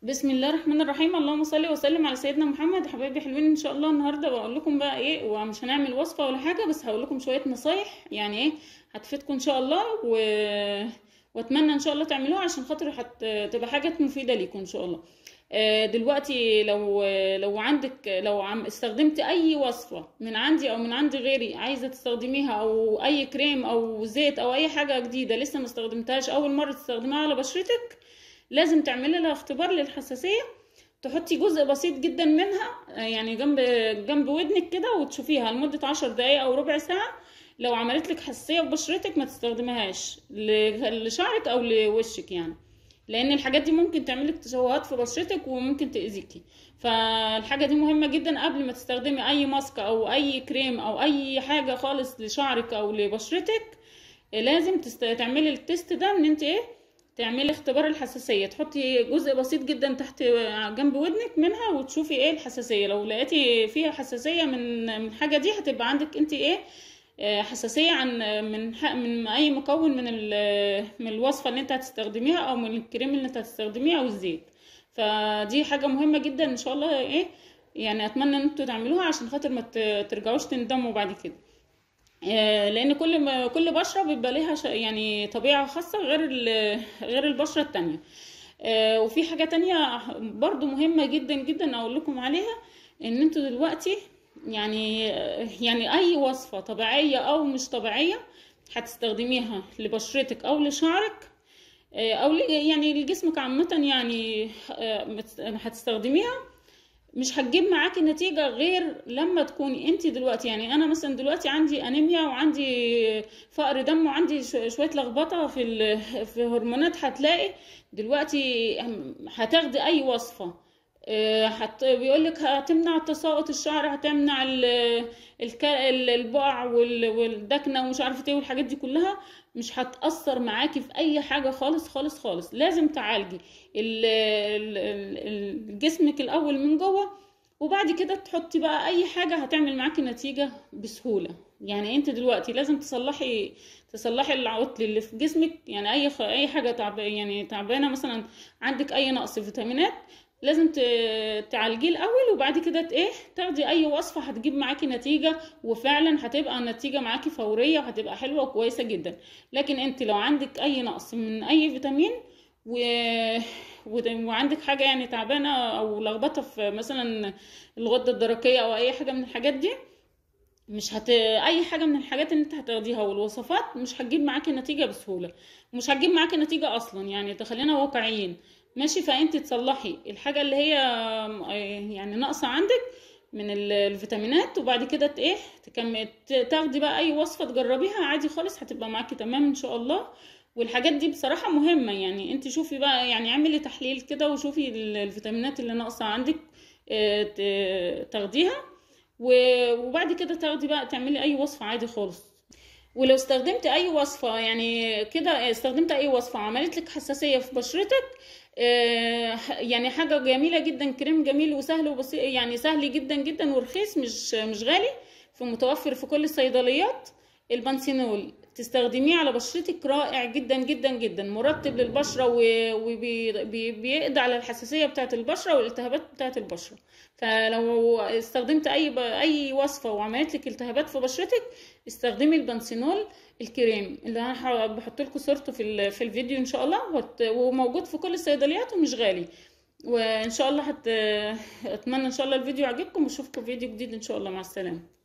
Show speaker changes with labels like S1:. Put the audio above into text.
S1: بسم الله الرحمن الرحيم اللهم صل وسلم على سيدنا محمد حبايبي حلوين ان شاء الله النهارده بقول لكم بقى ايه ومش هنعمل وصفه ولا حاجه بس هقول لكم شويه نصايح يعني ايه هتفيدكم ان شاء الله و... واتمنى ان شاء الله تعملوها عشان خاطر هتبقى حاجه مفيده ليكم ان شاء الله آه، دلوقتي لو لو عندك لو عم استخدمت اي وصفه من عندي او من عند غيري عايزه تستخدميها او اي كريم او زيت او اي حاجه جديده لسه ما استخدمتهاش اول مره تستخدميها على بشرتك لازم تعملي لها اختبار للحساسيه تحطي جزء بسيط جدا منها يعني جنب جنب ودنك كده وتشوفيها لمده عشر دقايق او ربع ساعه لو عملت لك حساسيه في بشرتك ما تستخدميهاش لشعرك او لوشك يعني لان الحاجات دي ممكن تعمل لك تشوهات في بشرتك وممكن تاذيكي فالحاجه دي مهمه جدا قبل ما تستخدمي اي ماسك او اي كريم او اي حاجه خالص لشعرك او لبشرتك لازم تست... تعملي التست ده ان انت ايه تعملي اختبار الحساسيه تحطي جزء بسيط جدا تحت جنب ودنك منها وتشوفي ايه الحساسيه لو لقيتي فيها حساسيه من من الحاجه دي هتبقى عندك انت ايه حساسيه عن من من اي مكون من من الوصفه اللي انت هتستخدميها او من الكريم اللي انت هتستخدميه او الزيت فدي حاجه مهمه جدا ان شاء الله ايه يعني اتمنى ان انتوا تعملوها عشان خاطر ما ترجعوش تندموا بعد كده لان كل ما كل بشره بيبقى ليها يعني طبيعه خاصه غير غير البشره التانية وفي حاجه تانية برضو مهمه جدا جدا اقول لكم عليها ان انتوا دلوقتي يعني يعني اي وصفه طبيعيه او مش طبيعيه هتستخدميها لبشرتك او لشعرك او يعني لجسمك عامه يعني هتستخدميها مش هتجيب معاكي نتيجة غير لما تكوني انت دلوقتي يعني انا مثلا دلوقتي عندي انيميا وعندي فقر دم وعندي شوية لخبطة في في هرمونات هتلاقي دلوقتي هتاخدي اي وصفة حت بيقول لك هتمنع تساقط الشعر هتمنع البقع والدكنه ومش عارفه ايه والحاجات دي كلها مش هتاثر معاكي في اي حاجه خالص خالص خالص لازم تعالجي جسمك الاول من جوه وبعد كده تحطي بقى اي حاجه هتعمل معاكي نتيجه بسهوله يعني انت دلوقتي لازم تصلحي تصلحي العطل اللي في جسمك يعني اي خ... اي حاجه تعب يعني تعبانه مثلا عندك اي نقص فيتامينات لازم تعالجيه الاول وبعد كده ايه تاخدي اي وصفه هتجيب معاكي نتيجه وفعلا هتبقى النتيجه معاكي فوريه وهتبقى حلوه وكويسه جدا لكن انت لو عندك اي نقص من اي فيتامين و... وعندك حاجه يعني تعبانه او لخبطه في مثلا الغده الدرقيه او اي حاجه من الحاجات دي مش هت اي حاجه من الحاجات اللي انت هتاخديها والوصفات مش هتجيب معاكي نتيجه بسهوله مش هتجيب معاكي نتيجه اصلا يعني تخلينا واقعيين ماشي فانت تصلحي الحاجه اللي هي يعني ناقصه عندك من الفيتامينات وبعد كده ايه تكمل تاخدي بقى اي وصفه تجربيها عادي خالص هتبقى معاكي تمام ان شاء الله والحاجات دي بصراحه مهمه يعني انت شوفي بقى يعني اعملي تحليل كده وشوفي الفيتامينات اللي ناقصه عندك تاخديها وبعد كده تاخدي بقى تعملي اي وصفه عادي خالص ولو استخدمت اي وصفه يعني كده استخدمت اي وصفه عملت لك حساسيه في بشرتك يعني حاجه جميله جدا كريم جميل وسهل وبسيط يعني سهل جدا جدا ورخيص مش مش غالي في متوفر في كل الصيدليات البانسينول تستخدميه على بشرتك رائع جدا جدا جدا مرطب للبشره وبيقضي على الحساسيه بتاعه البشره والالتهابات بتاعه البشره فلو استخدمت اي اي وصفه وعملت لك التهابات في بشرتك استخدمي البنسينول الكريم اللي انا بحط لكم صورته في في الفيديو ان شاء الله وموجود في كل الصيدليات ومش غالي وان شاء الله هت اتمنى ان شاء الله الفيديو عجبكم واشوفكم فيديو جديد ان شاء الله مع السلامه